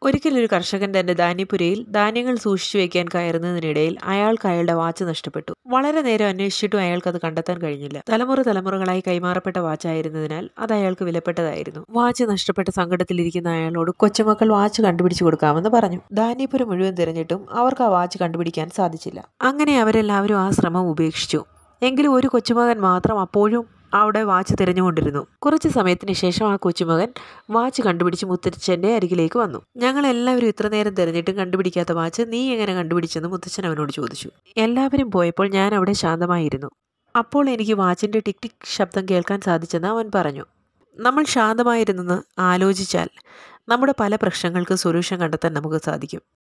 ഒരിക്കലൊരു കർഷകൻ തന്റെ ധാന്യപ്പുരയിൽ ധാന്യങ്ങൾ സൂക്ഷിച്ചു വെക്കാൻ കയറുന്നതിനിടയിൽ അയാൾക്ക് അയാളുടെ വാച്ച് നഷ്ടപ്പെട്ടു വളരെ നേരം അന്വേഷിച്ചിട്ടും അയാൾക്ക് അത് കണ്ടെത്താൻ കഴിഞ്ഞില്ല തലമുറ തലമുറകളായി കൈമാറപ്പെട്ട വാച്ചായിരുന്നതിനാൽ അത് അയാൾക്ക് വിലപ്പെട്ടതായിരുന്നു വാച്ച് നഷ്ടപ്പെട്ട സങ്കടത്തിലിരിക്കുന്ന അയാളോട് കൊച്ചുമക്കൾ വാച്ച് കണ്ടുപിടിച്ചു കൊടുക്കാമെന്ന് പറഞ്ഞു ധാന്യപ്പുര മുഴുവൻ തിരഞ്ഞിട്ടും അവർക്ക് ആ വാച്ച് കണ്ടുപിടിക്കാൻ സാധിച്ചില്ല അങ്ങനെ അവരെല്ലാവരും ആ ശ്രമം ഉപേക്ഷിച്ചു എങ്കിലും ഒരു കൊച്ചുമകൻ മാത്രം അപ്പോഴും അവിടെ വാച്ച് തിരഞ്ഞുകൊണ്ടിരുന്നു കുറച്ച് സമയത്തിന് ശേഷം ആ കൊച്ചുമകൻ വാച്ച് കണ്ടുപിടിച്ച് മുത്തച്ഛൻ്റെ അരികിലേക്ക് വന്നു ഞങ്ങൾ എല്ലാവരും ഇത്ര നേരം തിരഞ്ഞിട്ടും കണ്ടുപിടിക്കാത്ത വാച്ച് നീ എങ്ങനെ കണ്ടുപിടിച്ചെന്ന് മുത്തച്ഛൻ അവനോട് ചോദിച്ചു എല്ലാവരും പോയപ്പോൾ ഞാൻ അവിടെ ശാന്തമായിരുന്നു അപ്പോൾ എനിക്ക് വാച്ചിൻ്റെ ടിക് ടിക് ശബ്ദം കേൾക്കാൻ സാധിച്ചെന്ന് അവൻ പറഞ്ഞു നമ്മൾ ശാന്തമായിരുന്നെന്ന് ആലോചിച്ചാൽ നമ്മുടെ പല പ്രശ്നങ്ങൾക്ക് സൊല്യൂഷൻ കണ്ടെത്താൻ നമുക്ക് സാധിക്കും